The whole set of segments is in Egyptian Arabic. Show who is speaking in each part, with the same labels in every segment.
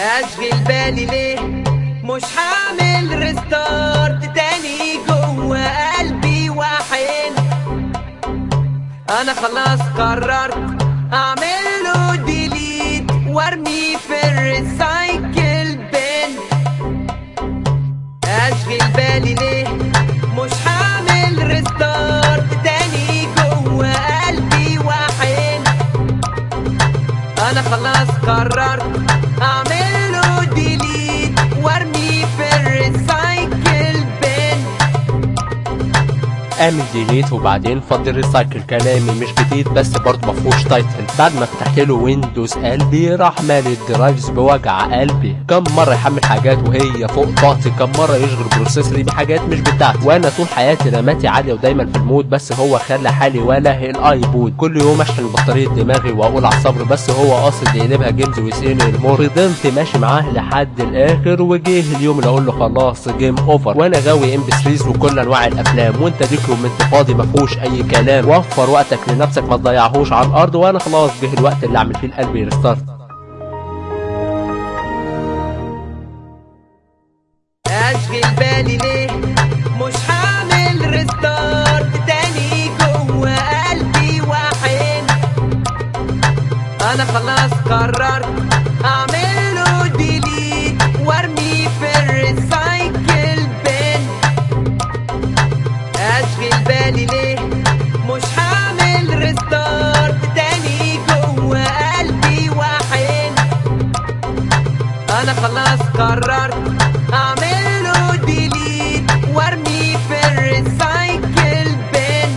Speaker 1: اشغل بالي ليه مش هعمل ريستارت تاني جوه قلبي واحد انا خلاص قررت اعمله ديليت وارمي في الريسايكل بين اشغل بالي ليه مش هعمل ريستارت تاني جوه قلبي واحد انا خلاص قررت اعمله ديليت وارمي في الريسايكل بين
Speaker 2: اعمل ديليت وبعدين فضي الريسايكل كلامي مش جديد بس برضه مفهوش تايتل بعد ما فتحت له ويندوز قلبي راح مال الدرايفز بوجع قلبي كم مره يحمل حاجات وهي فوق طاقتي كم مره يشغل بروسيسوري بحاجات مش بتاعتي وانا طول حياتي رماتي عاليه ودايما في المود بس هو خلى حالي ولا الايبود كل يوم اشحن بطاريه دماغي واقول على الصبر بس هو قاصد يقلبها جيمز ويسيني المور فضلت ماشي معاه لحد الاخر وجه اليوم اللي اقول له خلاص جيم اوفر وانا غاوي ام بي 3 وكل انواع الافلام وانت ديك يوم انتفاضي مفهوش اي كلام وفر وقتك لنفسك ما تضيعهوش على الارض وانا خلاص جه الوقت اللي اعمل فيه القلب ريستارت
Speaker 1: اشغل بالي ليه مش هعمل ريستارت تاني جوه قلبي واحد انا خلاص قررت اعمله ديليت وارمي في الريسايكل بين اشغل بالي ليه مش هعمل ريستارت تاني جوه قلبي واحد انا خلاص قررت اعمله ديليت وارمي في الريسايكل بين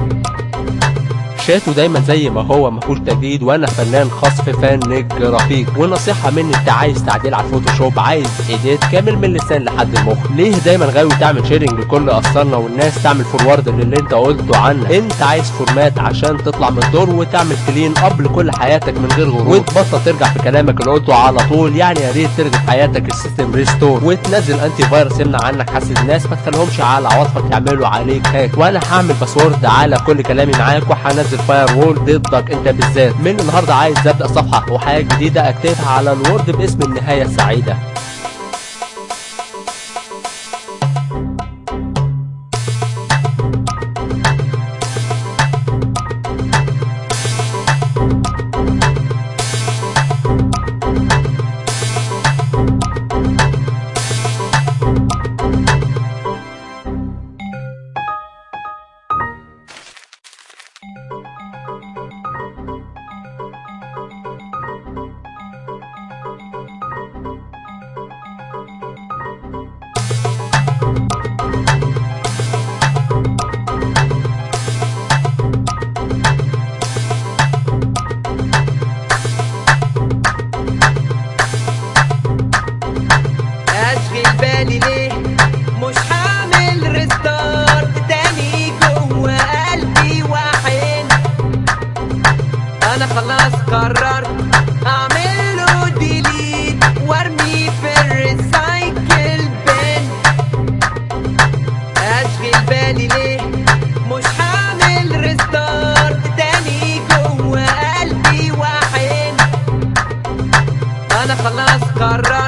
Speaker 2: شاته دايما زي ما هو مفهوش تجديد وانا فنان خاص في فن الجرافيك ونصيحة مني انت عايز تعديل على الفوتوشوب عايز ايديت كامل من اللسان لحد المخ ليه دايما غاوي تعمل شيرنج لكل اثارنا والناس تعمل فورورد للي انت قلته عنك انت عايز فورمات عشان تطلع من الدور وتعمل كلين اب لكل حياتك من غير غرور وتبطل ترجع في كلامك اللي قلته على طول يعني يا ريت ترجع في حياتك السيستم ريستور وتنزل انتي فيروس يمنع عنك حاسد الناس ما تخليهمش على عواطفك يعملوا عليك هاك وانا هعمل باسورد على كل كلامي معاك وهنزل فاير وول ضدك انت بالذات من النهارده عايز ابدا صفحه وحاجه جديده اكتبها على الوورد باسم النهايه السعيده
Speaker 1: اشغل بالي ليه مش هعمل ريستارت تاني جوه قلبي واحد انا خلاص قررت اعمله ديليت وارمي في الريسايكل بين اشغل بالي ليه مش هعمل ريستارت تاني جوه قلبي واحد انا خلاص قررت